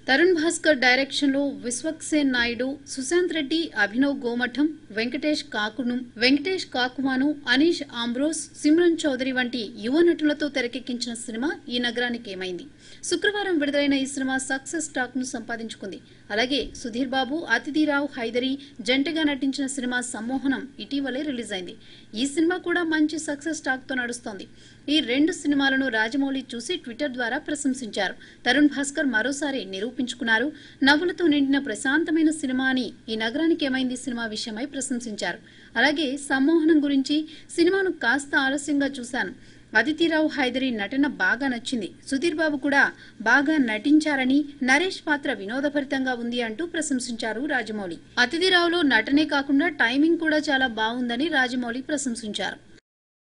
Tarun Bhaskar direction లో Vishwaksen Naidu Sushanth Reddy Abhinav Gomatam Venkatesh Kakunu Venkatesh Kakumanu Aneesh Ambrose Simran Chaudhary వంటి యువ నటులతో తెరకెక్కించిన సినిమా ఈ నగరానికి ఏమైంది శుక్రవారం విడుదలైన ఈ సినిమా సక్సెస్ టాక్ ను సంపాదించుకుంది అలాగే సుధీర్ బాబు అతిథిరావు హైదరి జంటగా నటించిన సినిమా సమ్మోహనం ఇటీవలే రిలీజ్ అయింది ఈ సినిమా కూడా మంచి సక్సెస్ టాక్ తో నడుస్తోంది ఈ రెండు సినిమాలను రాజమౌళి చూసి ట్విట్టర్ ద్వారా ప్రశంసించారు తరుణ్ భాస్కర్ మరోసారి నిరూపించుకున్నారు నవ్వులతో నిండిన ప్రశాంతమైన సినిమా అని ఈ నగరానికి ఏమైంది సినిమా విషయమై ప్రశంసించారు అలాగే సమ్మోహనం గురించి సినిమాను కాస్త ఆలస్యంగా చూశాను అదితిరావు హైదరి నటన బాగా నచ్చింది సుధీర్ బాబు కూడా బాగా నటించారని నరేష్ పాత్ర వినోదభరితంగా ఉంది అంటూ ప్రశంసించారు రాజమౌళి అతిథిరావులో నటనే కాకుండా టైమింగ్ కూడా చాలా బాగుందని రాజమౌళి ప్రశంసించారు